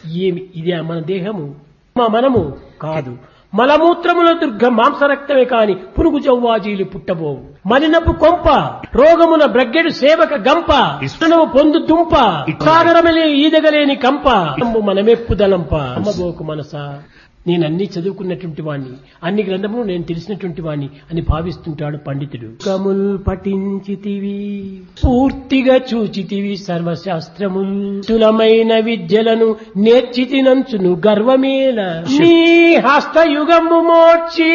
ఏమి ఇదే మన దేహము మా మనము కాదు మలమూత్రముల దుర్గ మాంసరక్తమే కాని పురుగు జవ్వాజీలు పుట్టబోవు మలినపు కొంప రోగమున బ్రగ్గెడు సేవక గంప ఇష్టనము పొందు దుంప సాగరమలే ఈదగలేని కంప మనమెప్పుదలంప అమ్మబోకు మనసా నేను అన్ని చదువుకున్నటువంటి వాణ్ణి అన్ని గ్రంథములు నేను తెలిసినటువంటి వాణ్ణి అని భావిస్తుంటాడు పండితుడు కముల్ పఠించితివి పూర్తిగా చూచితివి సర్వశాస్త్రముల్ తులమైన విద్యలను నేర్చితినంచును గర్వమేల నీ హస్తయుగము మోర్చి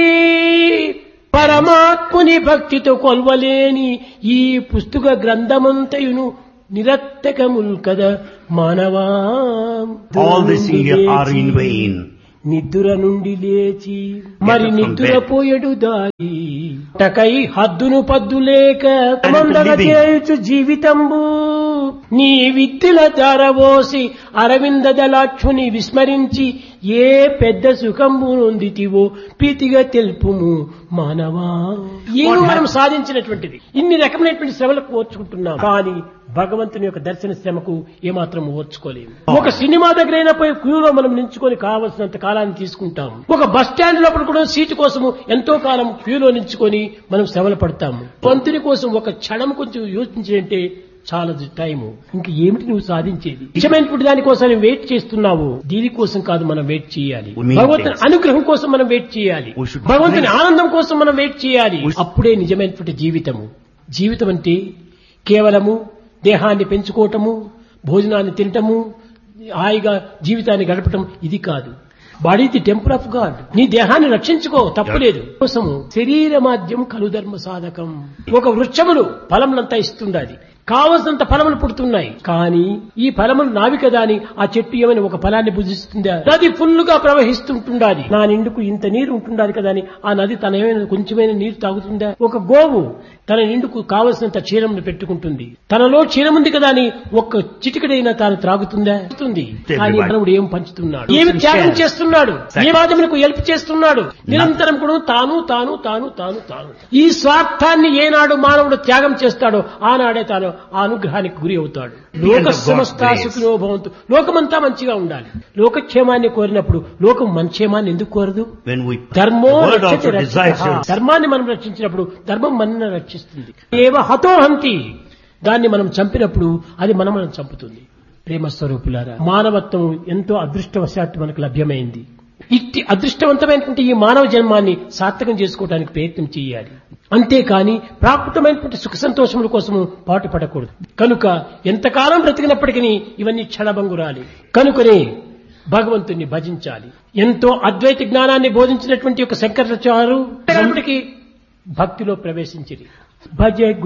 పరమాత్ముని భక్తితో కొల్వలేని ఈ పుస్తక గ్రంథమంతయును నిరత్తకముల్ కదా మానవా All these in here are in vain. నిద్ర నుండి లేచి మరి from నిద్రపోయడు దారి టకై హద్దును పద్దు లేక And మందగ living. చేయుచు జీవితంబు నీ విద్యుల ధారవోసి అరవింద దళాక్షుని విస్మరించి ఏ పెద్ద సుఖంబు నొందితివో ప్రీతిగా తెలుపుము మానవా ఏమో మనం సాధించినటువంటిది ఇన్ని రకమైనటువంటి శ్రమలకు ఓర్చుకుంటున్నాం కానీ భగవంతుని యొక్క దర్శన శ్రమకు ఏమాత్రం ఓర్చుకోలేము ఒక సినిమా దగ్గరైనా పోయి క్యూలో మనం నించుకొని కావలసినంత కాలాన్ని తీసుకుంటాం ఒక బస్ స్టాండ్ లోపల కూడా సీటు కోసము ఎంతో కాలం క్యూలో నించుకొని మనం శ్రమలు పడతాము పంతుని కోసం ఒక క్షణం కొంచెం యోచించాలంటే చాలా టైము ఇంక ఏమిటి నువ్వు సాధించేది నిజమైనటువంటి దానికోసం నువ్వు వెయిట్ చేస్తున్నావు దీనికోసం కాదు మనం వెయిట్ చేయాలి We mean భగవంతుని things. అనుగ్రహం కోసం మనం వెయిట్ చేయాలి We should భగవంతుని wait. ఆనందం కోసం మనం వెయిట్ చేయాలి We should- అప్పుడే నిజమైనటువంటి జీవితము జీవితం అంటే కేవలము దేహాన్ని పెంచుకోవటము భోజనాన్ని తినటము హాయిగా జీవితాన్ని గడపటం ఇది కాదు body the temple of God నీ దేహాన్ని రక్షించుకో తప్పులేదు కోసము శరీర మాధ్యం కలు ధర్మ సాధకం ఒక వృక్షములు ఫలములంతా ఇస్తుండాలి కావలసినంత ఫలములు పుడుతున్నాయి కానీ ఈ ఫలములు నావి కదా అని ఆ చెట్టు ఏమైనా ఒక ఫలాన్ని భుజిస్తుందా నది ఫుల్ గా ప్రవహిస్తుంటుండాలి నా నిండుకు ఇంత నీరు ఉంటుండాలి కదా అని ఆ నది తన ఏమైనా కొంచెమైన నీరు తాగుతుందా ఒక గోవు తన నిండుకు కావలసినంత క్షీరమును పెట్టుకుంటుంది తనలో క్షీరం ఉంది కదా అని ఒక్క చిటికడైనా తాను త్రాగుతుందా త్రాగుతుంది. కానీ మానవుడు ఏం పంచుతున్నాడు ఏమి త్యాగం చేస్తున్నాడు ఏ మాధవునికి హెల్ప్ చేస్తున్నాడు నిరంతరం కూడా తాను తాను తాను తాను తాను ఈ స్వార్థాన్ని ఏనాడు మానవుడు త్యాగం చేస్తాడో ఆనాడే తాను ఆ అనుగ్రహానికి గురి అవుతాడు లోక సమస్త సుఖినో భవంతు లోకమంతా మంచిగా ఉండాలి లోకక్షేమాన్ని కోరినప్పుడు లోకం మన క్షేమాన్ని ఎందుకు కోరదు When we, ధర్మో the word రక్షతి also desires రక్షితః. your ధర్మాన్ని మనం రక్షించినప్పుడు ధర్మం మనల్ని రక్షిస్తుంది ఏవ హతోహంతి దాన్ని మనం చంపినప్పుడు అది మనం మనం చంపుతుంది ప్రేమ స్వరూపులారా మానవత్వం ఎంతో అదృష్టవశాత్తు మనకు లభ్యమైంది ఇట్టి అదృష్టవంతమైనటువంటి ఈ మానవ జన్మాన్ని సార్థకం చేసుకోవడానికి ప్రయత్నం చేయాలి అంతేకాని ప్రాకృతమైనటువంటి సుఖ సంతోషముల కోసము పాటు పడకూడదు కనుక ఎంతకాలం బ్రతికినప్పటికీ ఇవన్నీ క్షణభంగురాలి కనుకనే భగవంతుణ్ణి భజించాలి ఎంతో అద్వైత జ్ఞానాన్ని బోధించినటువంటి ఒక శంకరాచార్య భక్తిలో ప్రవేశించింది భజ